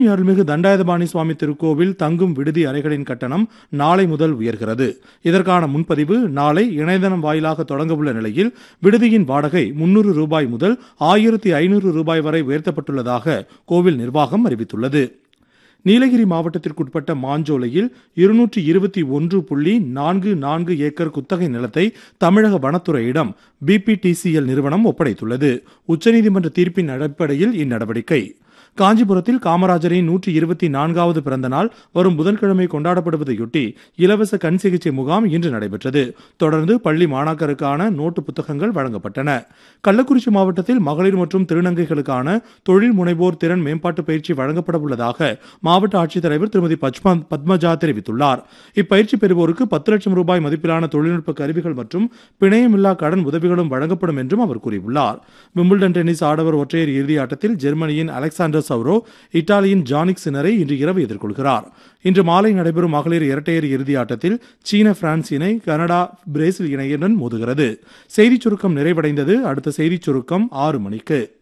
அருள்மிகு தண்டாயுதபாணி சுவாமி திருக்கோவில் தங்கும் விடுதி அறைகளின் கட்டணம் நாளை முதல் உயர்கிறது இதற்கான முன்பதிவு நாளை இணையதளம் வாயிலாக தொடங்கவுள்ள நிலையில் விடுதியின் வாடகை முன்னூறு ரூபாய் முதல் ஆயிரத்தி ஐநூறு ரூபாய் வரை உயர்த்தப்பட்டுள்ளதாக கோவில் நிர்வாகம் அறிவித்துள்ளது நீலகிரி மாவட்டத்திற்குட்பட்ட மாஞ்சோலையில் இருநூற்றி இருபத்தி ஒன்று புள்ளி நான்கு நான்கு ஏக்கர் குத்தகை நிலத்தை தமிழக வனத்துறையிடம் பிபிடிசிஎல் நிறுவனம் ஒப்படைத்துள்ளது உச்சநீதிமன்ற தீர்ப்பின் அடிப்படையில் இந்நடவடிக்கை காஞ்சிபுரத்தில் காமராஜரின் நூற்றி இருபத்தி நான்காவது பிறந்த நாள் வரும் புதன்கிழமை கொண்டாடப்படுவதையொட்டி இலவச கண் சிகிச்சை முகாம் இன்று நடைபெற்றது தொடர்ந்து பள்ளி மாணாக்கருக்கான நோட்டு புத்தகங்கள் வழங்கப்பட்டன கள்ளக்குறிச்சி மாவட்டத்தில் மகளிர் மற்றும் திருநங்கைகளுக்கான தொழில் முனைவோர் திறன் மேம்பாட்டு பயிற்சி வழங்கப்பட உள்ளதாக மாவட்ட ஆட்சித்தலைவர் திருமதி பத்மா பத்மஜா தெரிவித்துள்ளார் இப்பயிற்சி பெறுவோருக்கு பத்து லட்சம் ரூபாய் மதிப்பிலான தொழில்நுட்ப கருவிகள் மற்றும் பிணையமில்லா கடன் உதவிகளும் வழங்கப்படும் என்றும் அவர் கூறியுள்ளார் விம்பிள்டன் டென்னிஸ் ஆடவர் ஒற்றையர் இறுதி ஆட்டத்தில் ஜெர்மனியின் அலெக்சாண்டர் சௌரோ இத்தாலியின் ஜானிக் சினரை இன்று இரவு எதிர்கொள்கிறார் இன்று மாலை நடைபெறும் மகளிர் இரட்டையர் இறுதி ஆட்டத்தில் சீன பிரான்ஸ் இணை கனடா பிரேசில் இணையுடன் மோதுகிறது செய்திச் சுருக்கம் நிறைவடைந்தது அடுத்த செய்திச் சுருக்கம் ஆறு மணிக்கு